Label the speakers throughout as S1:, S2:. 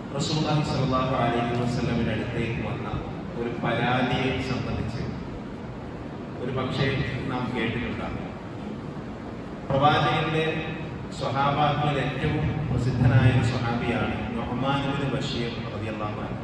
S1: റസൂലുള്ളാഹി സ്വല്ലല്ലാഹു അലൈഹി വസല്ലമിന്റെ അടുത്തേക്ക് വന്ന ഒരു പരാതിയെ സംബന്ധിച്ച് ഒരു പക്ഷേ നാം കേട്ടിട്ടുണ്ടാകും പ്രവാചകന്റെ സ്വഹാബാക്കളിൽ ഏറ്റവും പ്രസിദ്ധനായ ഒരു സ്വഹാബിയാണ് നൊഹമാനുബിന് ബഷീർ റളിയല്ലാഹു അൻഹു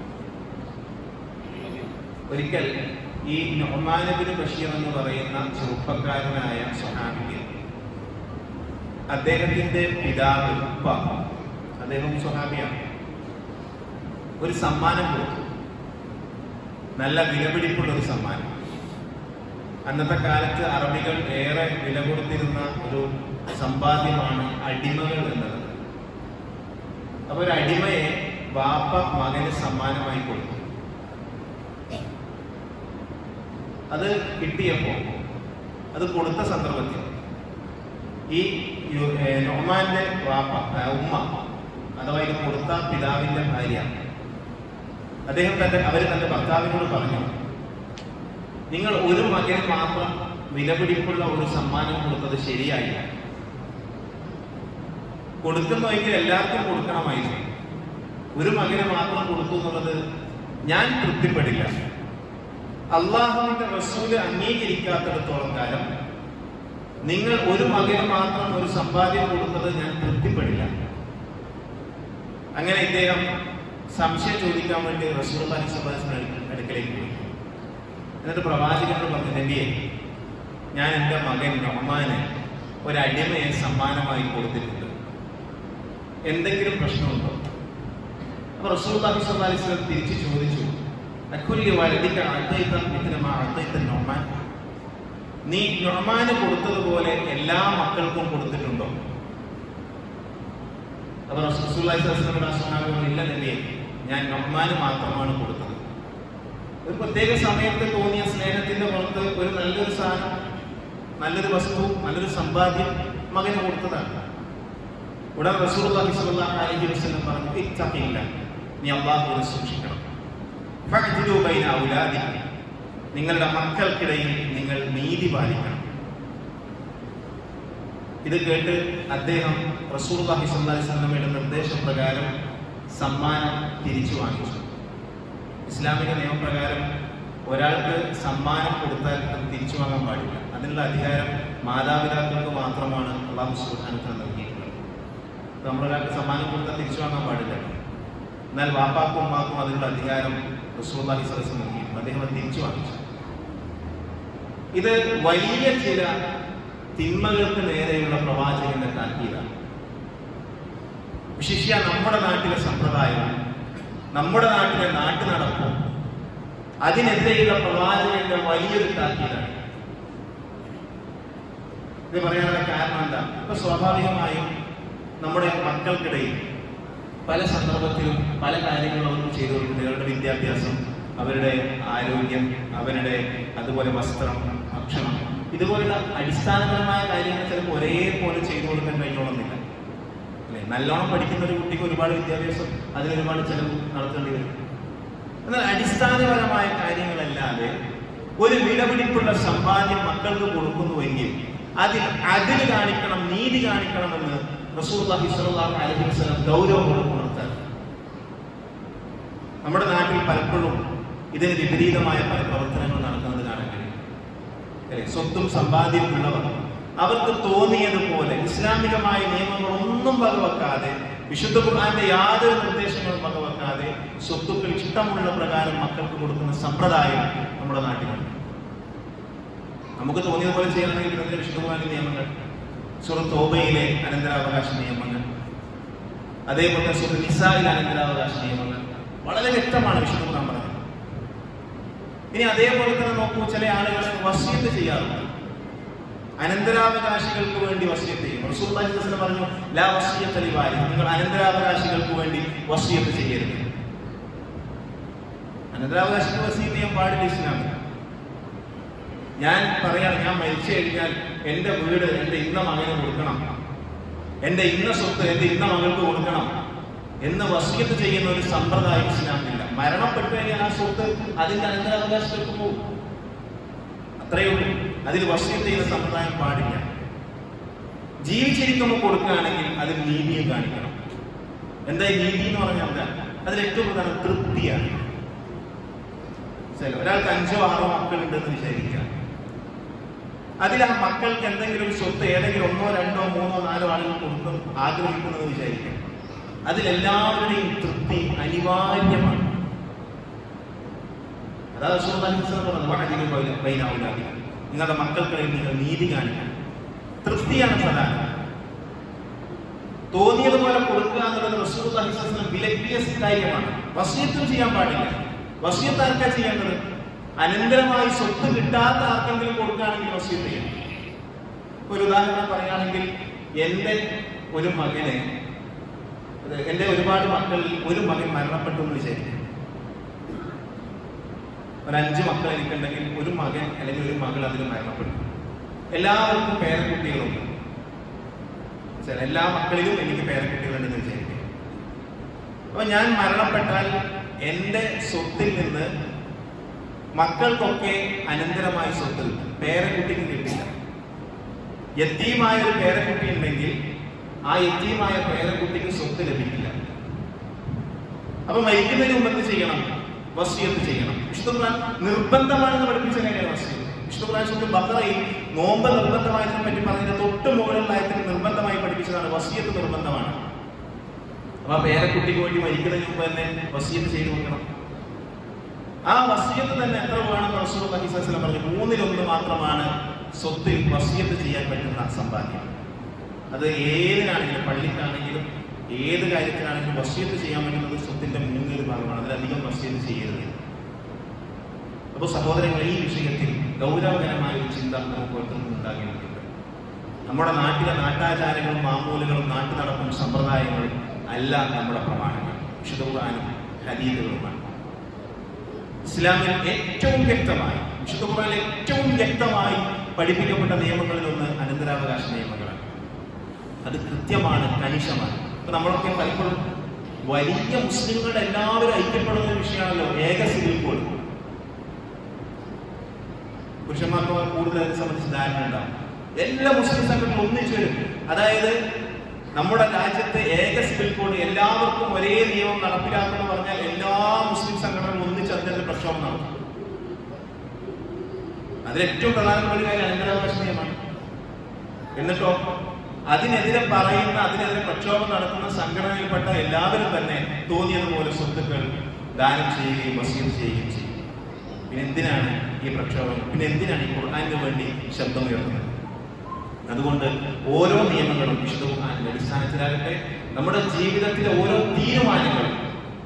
S1: ഒരിക്കൽ ഈ നൊഹമാനുബിന് ബഷീർ എന്ന് പറയുന്ന ചെറുപ്പക്കാരനായ സ്വഹാബിക്ക് അദ്ദേഹത്തിന്റെ പിതാവ് ഉപ്പ അദ്ദേഹം സ്വഹാബിയാണ് ഒരു സമ്മാനം കൊടുത്തു നല്ല വിലപിടിപ്പുള്ള ഒരു സമ്മാനം അന്നത്തെ കാലത്ത് അറബികൾ ഏറെ വില കൊടുത്തിരുന്ന ഒരു സമ്പാദ്യമാണ് അടിമകൾ എന്നത് അപ്പൊ ഒരു അടിമയെ വാപ്പ മകന് സമ്മാനമായി കൊടുത്തു അത് കിട്ടിയപ്പോ അത് കൊടുത്ത സന്ദർഭത്തിൽ ഈ യു- ഏ, നൊമാന്റെ വാപ്പ ആ, ഉമ്മ അഥവാ ഇത് കൊടുത്ത പിതാവിന്റെ ഭാര്യ അദ്ദേഹം തന്റെ അവര് തന്റെ ഭർത്താവിനോട് പറഞ്ഞു നിങ്ങൾ ഒരു മകന് മാത്രം വിലപിടിപ്പുള്ള ഒരു സമ്മാനം കൊടുത്തത് ശരിയായില്ല കൊടുക്കുന്നുവെങ്കിൽ എല്ലാവർക്കും കൊടുക്കണമായിരുന്നു ഒരു മകന് മാത്രം കൊടുത്തു എന്നുള്ളത് ഞാൻ തൃപ്തിപ്പെടില്ല അള്ളാഹുവിന്റെ റസൂല് അംഗീകരിക്കാത്തിടത്തോളം കാലം നിങ്ങൾ ഒരു മകന് മാത്രം ഒരു സമ്പാദ്യം കൊടുത്തത് ഞാൻ തൃപ്തിപ്പെടില്ല അങ്ങനെ ഇദ്ദേഹം സംശയം ചോദിക്കാൻ വേണ്ടി റസൂൽ അലി സുബാസിന് അടുക്കലേക്ക് പോയി എന്നിട്ട് പ്രവാചകനോട് പറഞ്ഞു നബിയെ ഞാൻ എൻ്റെ മകൻ റഹ്മാന് ഒരു അടിമയെ സമ്മാനമായി കൊടുത്തിട്ടുണ്ട് എന്തെങ്കിലും പ്രശ്നമുണ്ടോ അപ്പൊ റസൂൽ അലി അലൈഹി സ്വലം തിരിച്ചു ചോദിച്ചു അക്കുല്യ വലതിക്ക് അദ്വൈതം ഇതിനുമാ അദ്വൈതം നൊമാൻ നീ നൊമാന് കൊടുത്തതുപോലെ എല്ലാ മക്കൾക്കും കൊടുത്തിട്ടുണ്ടോ അപ്പൊ റസൂല്ലാസ്ലമിയുടെ അസ്ലാമിനോട് ഇല്ല നബിയെ ഞാൻ നൊമാന് മാത്രമാണ് കൊടുത്തത് ഒരു പ്രത്യേക സമയത്ത് തോന്നിയ സ്നേഹത്തിന്റെ പുറത്ത് ഒരു നല്ലൊരു സാധനം നല്ലൊരു വസ്തു നല്ലൊരു സമ്പാദ്യം മകന് കൊടുത്തതാണ് ഉടൻ റസൂൽ സ്വല്ലല്ലാഹു അലൈഹി വസല്ലം പറഞ്ഞു ഇത്തഖില്ല നീ അള്ളാഹുവിനെ സൂക്ഷിക്കണം ഫഅ്ദിലു ബൈന ഔലാദിക്കും നിങ്ങളുടെ മക്കൾക്കിടയിൽ നിങ്ങൾ നീതി പാലിക്കണം ഇത് കേട്ട് അദ്ദേഹം റസൂൽ അലൈഹി സ്വലമയുടെ നിർദ്ദേശപ്രകാരം സമ്മാനം തിരിച്ചു വാങ്ങിച്ചു ഇസ്ലാമിക നിയമപ്രകാരം ഒരാൾക്ക് സമ്മാനം കൊടുത്താൽ അത് തിരിച്ചു വാങ്ങാൻ പാടില്ല അതിനുള്ള അധികാരം മാതാപിതാക്കൾക്ക് മാത്രമാണ് അള്ളാഹു സുബ്ഹാനഹു നൽകിയിട്ടുള്ളത് ഇപ്പൊ നമ്മളൊരാൾക്ക് സമ്മാനം കൊടുത്താൽ തിരിച്ചു വാങ്ങാൻ പാടില്ല എന്നാൽ വാപ്പാക്കും ഉമ്മാക്കും അതിനുള്ള അധികാരം റസൂൽ അലൈഹി സ്വലം നൽകിയിട്ടുണ്ട് അദ്ദേഹം അത് തിരിച്ചു വാങ്ങിച്ചു ഇത് വലിയ ചില തിന്മകൾക്ക് നേരെയുള്ള പ്രവാചകന്റെ താക്കീതാണ് വിശിഷ്യ നമ്മുടെ നാട്ടിലെ സമ്പ്രദായം നമ്മുടെ നാട്ടിലെ നാട്ടു നടപ്പും അതിനെതിരെയുള്ള പ്രവാചകന്റെ വലിയൊരു താക്കീതാണ് ഇത് പറയാനുള്ള കാരണം എന്താ ഇപ്പൊ സ്വാഭാവികമായും നമ്മുടെ മക്കൾക്കിടയിൽ പല സന്ദർഭത്തിലും പല കാര്യങ്ങളും അവർക്ക് ചെയ്തു കൊടുക്കുന്നത് അവരുടെ വിദ്യാഭ്യാസം അവരുടെ ആരോഗ്യം അവരുടെ അതുപോലെ വസ്ത്രം ഭക്ഷണം ഇതുപോലുള്ള അടിസ്ഥാനപരമായ കാര്യങ്ങൾ ചിലപ്പോൾ ഒരേപോലെ ചെയ്തു കൊടുക്കാൻ കഴിഞ്ഞോളുന്നില്ല അല്ലെ നല്ലോണം പഠിക്കുന്ന ഒരു കുട്ടിക്ക് ഒരുപാട് വിദ്യാഭ്യാസം അതിന് ഒരുപാട് ചെലവ് നടത്തേണ്ടി വരും എന്നാൽ അടിസ്ഥാനപരമായ കാര്യങ്ങളല്ലാതെ ഒരു വിലപിടിപ്പുള്ള സമ്പാദ്യം മക്കൾക്ക് കൊടുക്കുന്നുവെങ്കിൽ അതിൽ അതിൽ കാണിക്കണം നീതി കാണിക്കണമെന്ന് റസൂലുള്ളാഹി സ്വല്ലല്ലാഹു അലൈഹി വസല്ലം ഗൗരവത്തോടെ ഉണർത്താൻ നമ്മുടെ നാട്ടിൽ പലപ്പോഴും ഇതിന് വിപരീതമായ പല പ്രവർത്തനങ്ങൾ നടക്കുന്നത് കാണാൻ കഴിയും അല്ലേ? സ്വത്തും സമ്പാദ്യവും ഉള്ളവർ അവർക്ക് തോന്നിയതുപോലെ ഇസ്ലാമികമായ നിയമങ്ങളൊന്നും വകവെക്കാതെ വിശുദ്ധ ഖുർആന്റെ യാതൊരു നിർദ്ദേശങ്ങളും വകവെക്കാതെ സ്വത്തുക്കൾ ഇഷ്ടമുള്ള പ്രകാരം മക്കൾക്ക് കൊടുക്കുന്ന സമ്പ്രദായം നമ്മുടെ നാട്ടിലുണ്ട് നമുക്ക് തോന്നിയതുപോലെ ചെയ്യണമെങ്കിൽ ഇതിന്റെ വിശുദ്ധ ഖുർആന്റെ നിയമങ്ങൾ സുഹൃത്ത് തോബയിലെ അനന്തരാവകാശ നിയമങ്ങൾ അതേപോലെ സുഹൃത്ത് നിസായിലെ അനന്തരാവകാശ നിയമങ്ങൾ വളരെ വ്യക്തമാണ് വിശുദ്ധ ഖുർആൻ പറഞ്ഞത് ഇനി അതേപോലെ തന്നെ നോക്കൂ ചില ആളുകൾ വസ്യത്ത് ചെയ്യാറുണ്ട് അനന്തരാവകാശികൾക്ക് വേണ്ടി വസ്യത്ത് ചെയ്യും റസൂലുള്ളാഹി സ്വല്ലല്ലാഹു അലൈഹി വസല്ലം പറഞ്ഞു ലാ വസ്യത്ത ലിവാരി നിങ്ങൾ അനന്തരാവകാശികൾക്ക് വേണ്ടി വസ്യത്ത് ചെയ്യരുത് അനന്തരാവകാശികൾ വസ്യത്ത് ചെയ്യാൻ പാടില്ല ഇസ്ലാമിൽ ഞാൻ പറയാണ് ഞാൻ മരിച്ചു കഴിഞ്ഞാൽ എന്റെ വീട് എന്റെ ഇന്ന മകന് കൊടുക്കണം എന്റെ ഇന്ന സ്വത്ത് എന്റെ ഇന്ന മകൾക്ക് കൊടുക്കണം എന്ന് വസ്യത്ത് ചെയ്യുന്ന ഒരു സമ്പ്രദായം ഇസ്ലാമില്ല മരണപ്പെട്ടു കഴിഞ്ഞാൽ ആ സ്വത്ത് അതിന്റെ അനന്തരാവകാശങ്ങൾക്ക് പോകും അത്രയേ ഉള്ളൂ അതിൽ വസ്യത്ത് ചെയ്യുന്ന സമ്പ്രദായം പാടില്ല ജീവിച്ചിരിക്കുമ്പോൾ കൊടുക്കുകയാണെങ്കിൽ അതിൽ നീതിയും കാണിക്കണം എന്താ ഈ നീതി എന്ന് പറഞ്ഞാൽ എന്താ അതിൽ ഏറ്റവും പ്രധാനം തൃപ്തിയാണ് മനസ്സിലായോ? ഒരാൾക്ക് അഞ്ചോ ആറോ മക്കളുണ്ടെന്ന് വിചാരിക്കാം അതിൽ ആ മക്കൾക്ക് എന്തെങ്കിലും ഒരു സ്വത്ത് ഏതെങ്കിലും ഒന്നോ രണ്ടോ മൂന്നോ നാലോ ആളുകൾ കൊടുക്കും ആഗ്രഹിക്കുന്നത് വിചാരിക്കാം അതിലെല്ലാവരുടെയും തൃപ്തി അനിവാര്യമാണ് അതാ റസൂലുള്ളാഹി സ്വല്ലല്ലാഹു അലൈഹി വസല്ലം പറഞ്ഞത് "വഅദിലു ബൈന ഔലാദിക്കും." നിങ്ങളുടെ മക്കൾക്കിടയിൽ നിങ്ങൾ നീതി കാണിക്കണം തൃപ്തിയാണ് പ്രധാനം തോന്നിയതുപോലെ കൊടുക്കുക എന്നുള്ളത് റസൂലുള്ളാഹി സ്വല്ലല്ലാഹു അലൈഹി വസല്ലം വിലക്കിയ കാര്യമാണ് വസിയത്തും ചെയ്യാൻ പാടില്ല വസിയത്ത് ആർക്കാ ചെയ്യേണ്ടത് അനന്തരമായി സ്വത്ത് കിട്ടാത്ത ആർക്കെങ്കിലും കൊടുക്കുകയാണെങ്കിൽ വസിയത്ത് ചെയ്യണം ഒരു ഉദാഹരണം പറയുകയാണെങ്കിൽ എൻ്റെ ഒരു മകനെ അത് എൻ്റെ ഒരുപാട് മക്കളിൽ ഒരു മകൻ മരണപ്പെട്ടു എന്ന് വിചാരിക്കും ഒരു അഞ്ച് മക്കൾ എനിക്കുണ്ടെങ്കിൽ ഒരു മകൻ അല്ലെങ്കിൽ ഒരു മകൾ അതിൽ മരണപ്പെട്ടു എല്ലാവർക്കും പേരക്കുട്ടികളുണ്ട് മനസ്സിലായോ? എല്ലാ മക്കളിലും എനിക്ക് പേരക്കുട്ടികളുണ്ടെന്ന് വിചാരിക്കും അപ്പൊ ഞാൻ മരണപ്പെട്ടാൽ എൻ്റെ സ്വത്തിൽ നിന്ന് മക്കൾക്കൊക്കെ അനന്തരമായ സ്വത്ത് കിട്ടും പേരക്കുട്ടിക്ക് കിട്ടില്ല യത്തീമായ ഒരു പേരക്കുട്ടി ഉണ്ടെങ്കിൽ ആ യത്തീമായ പേരക്കുട്ടിക്ക് സ്വത്ത് ലഭിക്കില്ല അപ്പൊ മരിക്കുന്നതിന് മുമ്പ് എന്ത് ചെയ്യണം വസിയത്ത് ചെയ്യണം വിശുദ്ധ ഖുർആൻ നിർബന്ധമാണെന്ന് പഠിപ്പിച്ച കാര്യമാണ് വസിയത്ത് വിശുദ്ധ ഖുർആൻ സുഹൃത്ത് ബക്കറയിൽ നോമ്പ് നിർബന്ധമായതിനെ പറ്റി പറഞ്ഞതിന് തൊട്ട് മുകളിലായത്തിന് നിർബന്ധമായി പഠിപ്പിച്ചതാണ് വസിയത്ത് നിർബന്ധമാണ് അപ്പൊ ആ പേരക്കുട്ടിക്ക് വേണ്ടി മരിക്കുന്നതിന് മുമ്പ് തന്നെ വസിയത്ത് ചെയ്തു വെക്കണം ആ വസിയത്ത് തന്നെ എത്ര വേണമെന്ന് റസൂലുള്ളാഹി സ്വല്ലല്ലാഹു അലൈഹി വസല്ലം പറഞ്ഞു മൂന്നിലൊന്ന് മാത്രമാണ് സ്വത്തിൽ വസിയത്ത് ചെയ്യാൻ പറ്റുന്ന സമ്പാദ്യം അത് ഏതിനാണെങ്കിലും പള്ളിക്കാണെങ്കിലും ഏത് കാര്യത്തിനാണെങ്കിലും വസിയത്ത് ചെയ്യാൻ പറ്റുന്നത് സ്വത്തിന്റെ മൂന്നിൽ ഭാഗമാണ് അതിലധികം വസിയത്ത് ചെയ്യരുത് അപ്പോൾ സഹോദരങ്ങളെ ഈ വിഷയത്തിൽ ഗൗരവകരമായ ഒരു ചിന്ത നമുക്ക് ഓരോരുത്തർക്കും ഉണ്ടാകേണ്ടതുണ്ട് നമ്മുടെ നാട്ടിലെ നാട്ടാചാരങ്ങളും മാമൂലുകളും നാട്ടു നടപ്പും സമ്പ്രദായങ്ങളും അല്ല നമ്മുടെ പ്രമാണങ്ങൾ വിശുദ്ധ ഖുർആനും ഹദീദുകളുമാണ് ഇസ്ലാമിൽ ഏറ്റവും വ്യക്തമായി വിശുദ്ധ ഖുർആനിൽ ഏറ്റവും വ്യക്തമായി പഠിപ്പിക്കപ്പെട്ട നിയമങ്ങളിൽ ഒന്ന് അനന്തരാവകാശ നിയമങ്ങളാണ് അത് കൃത്യമാണ് കണിശമാണ് ഇപ്പൊ നമ്മളൊക്കെ പലപ്പോഴും വലിയ മുസ്ലിങ്ങളുടെ എല്ലാവരും ഐക്യപ്പെടുന്ന ഒരു വിഷയമാണല്ലോ ഏക സിവിൽ കോഡ് പുരുഷന്മാർക്ക് കൂടുതൽ അതിനെ സംബന്ധിച്ച് ധാരണ ഉണ്ടാവും എല്ലാ മുസ്ലിം സംഘടനകളും ഒന്നിച്ചു വരും അതായത് നമ്മുടെ രാജ്യത്തെ ഏക സിവിൽ കോഡ് എല്ലാവർക്കും ഒരേ നിയമം നടപ്പിലാക്കണം പറഞ്ഞാൽ എല്ലാ മുസ്ലിം സംഘടനകളും ഒന്നിച്ച് അതിനെതിരെ പ്രക്ഷോഭം നടത്തും അതിൽ ഏറ്റവും പ്രധാനപ്പെട്ട ഒരു കാര്യം അനന്തരാവകാശ നിയമമാണ് എന്നിട്ടോ അതിനെതിരെ പറയുന്ന അതിനെതിരെ പ്രക്ഷോഭം നടത്തുന്ന സംഘടനയിൽപ്പെട്ട എല്ലാവരും തന്നെ തോന്നിയതുപോലെ സ്വത്തുക്കൾ ദാനം ചെയ്യുകയും വസീം ചെയ്യുകയും ചെയ്യും പിന്നെ എന്തിനാണ് ഈ പ്രക്ഷോഭം പിന്നെ എന്തിനാണ് ഈ ഖുർആാനിന് വേണ്ടി ശബ്ദം ഉയർത്തുന്നത് അതുകൊണ്ട് ഓരോ നിയമങ്ങളും വിശുദ്ധ ഖുർആാനിന്റെ അടിസ്ഥാനത്തിലാകട്ടെ നമ്മുടെ ജീവിതത്തിലെ ഓരോ തീരുമാനങ്ങളും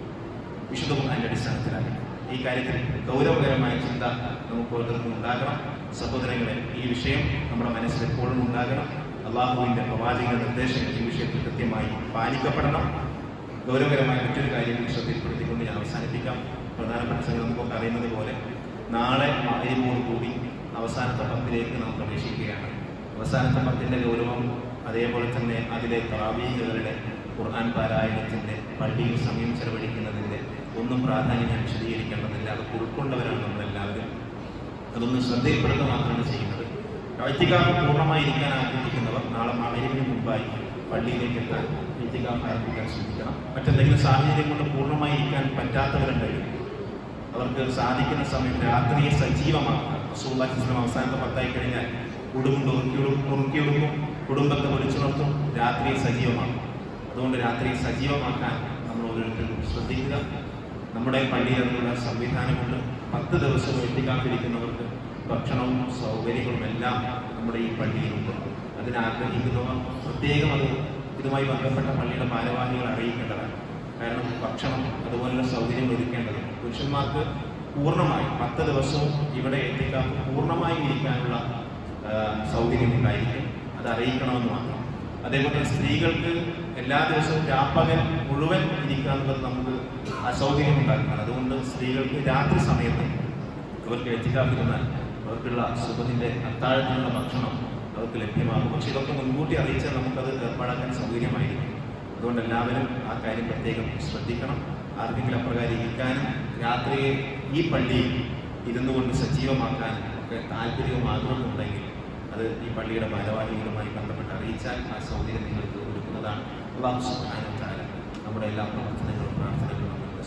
S1: വിശുദ്ധ ഖുർആാനിന്റെ അടിസ്ഥാനത്തിലാകട്ടെ ഈ കാര്യത്തിൽ ഗൗരവകരമായ ചിന്ത നമുക്ക് ഓരോരുത്തർക്കും ഉണ്ടാകണം സഹോദരങ്ങളെ ഈ വിഷയം നമ്മുടെ മനസ്സിൽ എപ്പോഴും ഉണ്ടാകണം അള്ളാഹുവിന്റെ പ്രവാചക നിർദ്ദേശങ്ങൾ ഈ വിഷയത്തിൽ കൃത്യമായി പാലിക്കപ്പെടണം ഗൗരവകരമായ മറ്റൊരു കാര്യം കൂടി ശ്രദ്ധയിൽപ്പെടുത്തിക്കൊണ്ട് ഞാൻ അവസാനിപ്പിക്കാം പ്രധാനപ്പെട്ട സംഗതി നമുക്കൊക്കെ അറിയുന്നത് പോലെ നാളെ മകരമോട് കൂടി അവസാനത്തെ പത്തിലേക്ക് നാം പ്രവേശിക്കുകയാണ് അവസാനത്തെ പത്തിന്റെ ഗൗരവം അതേപോലെ തന്നെ അതിലെ താവീകളുടെ ഖുർആൻ പാരായണത്തിന്റെ പള്ളിയിൽ സമയം ചെലവഴിക്കുന്നതിന്റെ ഒന്നും പ്രാധാന്യം ഞാൻ വിശദീകരിക്കേണ്ടതില്ല അതൊക്കെ ഉൾക്കൊണ്ടവരാണ് നമ്മളെല്ലാവരും അതൊന്ന് ശ്രദ്ധയിൽപ്പെടുത്തുക മാത്രമാണ് ചെയ്യുന്നത് ഐത്തികാഫ് പൂർണ്ണമായി ഇരിക്കാൻ ആഗ്രഹിക്കുന്നവർ നാളെ മകരവിന് മുമ്പായി പള്ളിയിലേക്ക് എത്താൻ ഐത്തികാഫ് ആരംഭിക്കാൻ ശ്രമിക്കണം മറ്റെന്തെങ്കിലും സാഹചര്യം കൊണ്ട് പൂർണ്ണമായി ഇരിക്കാൻ പറ്റാത്തവരുണ്ടെങ്കിൽ അവർക്ക് സാധിക്കുന്ന സമയം രാത്രിയെ സജീവമാക്കുക റസൂലുള്ളാഹി സ്വല്ലല്ലാഹു അലൈഹി വസല്ലം അവസാനത്തെ പത്തായി കഴിഞ്ഞാൽ ഉടുമുണ്ട് ഉറുക്കിയിടും ഉറുക്കിയിടുമ്പോൾ കുടുംബത്തെ വിളിച്ചുണർത്തും രാത്രിയെ സജീവമാക്കും അതുകൊണ്ട് രാത്രിയെ സജീവമാക്കാൻ നമ്മൾ ഓരോരുത്തരും ശ്രദ്ധിക്കുക നമ്മുടെ പള്ളിയിൽ അതിനുള്ള സംവിധാനമുണ്ട് പത്ത് ദിവസം എത്തിക്കാത്തിരിക്കുന്നവർക്ക് ഭക്ഷണവും സൗകര്യങ്ങളും എല്ലാം നമ്മുടെ ഈ പള്ളിയിലുണ്ട് അതിനാഗ്രഹിക്കുന്നവർ പ്രത്യേകം അത് ഇതുമായി ബന്ധപ്പെട്ട പള്ളിയുടെ ഭാരവാഹികൾ അറിയിക്കേണ്ടതാണ് കാരണം ഭക്ഷണം അതുപോലുള്ള സൗകര്യം ഒരുക്കേണ്ടത് പുരുഷന്മാർക്ക് പൂർണ്ണമായി പത്ത് ദിവസവും ഇവിടെ എത്തിക്കാൻ പൂർണ്ണമായി ഇരിക്കാനുള്ള ആ, സൗകര്യം ഉണ്ടായിരിക്കും അത് അറിയിക്കണമെന്ന് മാത്രം അതേപോലെ സ്ത്രീകൾക്ക് എല്ലാ ദിവസവും രാപ്പകൽ മുഴുവൻ ഇരിക്കുക എന്നുള്ളത് നമുക്ക് അസൗകര്യം ഉണ്ടാക്കുന്നതാണ് അതുകൊണ്ട് സ്ത്രീകൾക്ക് രാത്രി സമയത്ത് അവർക്ക് എത്തിക്കാതിരുന്നാൽ അവർക്കുള്ള സുഖത്തിന്റെ അത്താഴത്തിനുള്ള ഭക്ഷണം അവർക്ക് ലഭ്യമാകും പക്ഷെ ഇതൊക്കെ മുൻകൂട്ടി അറിയിച്ചാൽ നമുക്കത് ഏർപ്പാടാക്കാൻ സൗകര്യമായിരിക്കും അതുകൊണ്ട് എല്ലാവരും ആ കാര്യം പ്രത്യേകം ശ്രദ്ധിക്കണം ആർക്കെങ്കിലും അപ്രകാരം ഇരിക്കാനും രാത്രിയെ ഈ പള്ളിയിൽ ഇരുന്നു കൊണ്ട് സജീവമാക്കാനും ഒക്കെ താല്പര്യവും ആഗ്രഹവും ഉണ്ടെങ്കിൽ അത് ഈ പള്ളിയുടെ ഭാരവാഹികളുമായി ബന്ധപ്പെട്ട് അറിയിച്ചാൽ ആ സൗകര്യം നിങ്ങൾക്ക് ഒരുക്കുന്നതാണ് അള്ളാഹു സുബ്ഹാനഹു വ തആല നമ്മുടെ എല്ലാ പ്രവർത്തനങ്ങളും പ്രാർത്ഥനകളും നമുക്ക്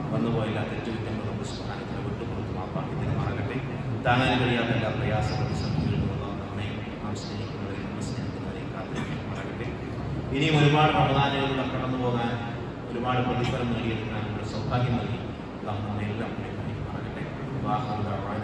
S1: വന്നുപോയില്ല തെറ്റുകുറ്റങ്ങൾ നമുക്ക് സ്ഥാനത്തിന് വിട്ടുകൊടുത്ത് മാപ്പാക്കി പെരുമാറട്ടെ താങ്ങാൻ കഴിയാത്ത എല്ലാ പ്രയാസ പ്രതിസന്ധികളിൽ നിന്നും നമ്മെ നാം സ്നേഹിക്കുന്നവരെ നമ്മൾ സ്നേഹിക്കുന്നവരെ കാത്തിരിക്കുമാറാകട്ടെ ഇനിയും ഒരുപാട് റമദാനുകളിലൂടെ കടന്നു പോകാൻ ഒരുപാട് പ്രതിഫലം നേടിയെടുക്കാൻ ഒരു സൗഭാഗ്യം നൽകി അള്ളാഹു നമ്മെ എല്ലാം അനുഗ്രഹിക്കുമാറാകട്ടെ വാഹന